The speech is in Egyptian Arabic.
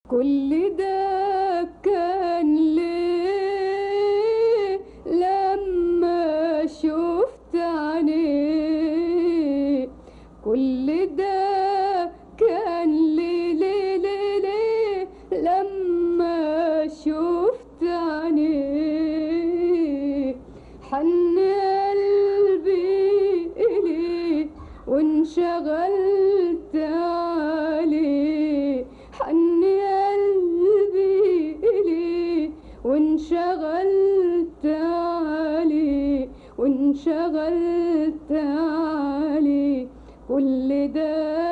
كل ده كان ليه لما شفت عينيه كل ده كان ليه ليه ليه ليه لما شفت عينيه حن قلبي إليه وانشغلت عليه حن قلبي إليه وانشغلت عليه وانشغلت عليه كل ده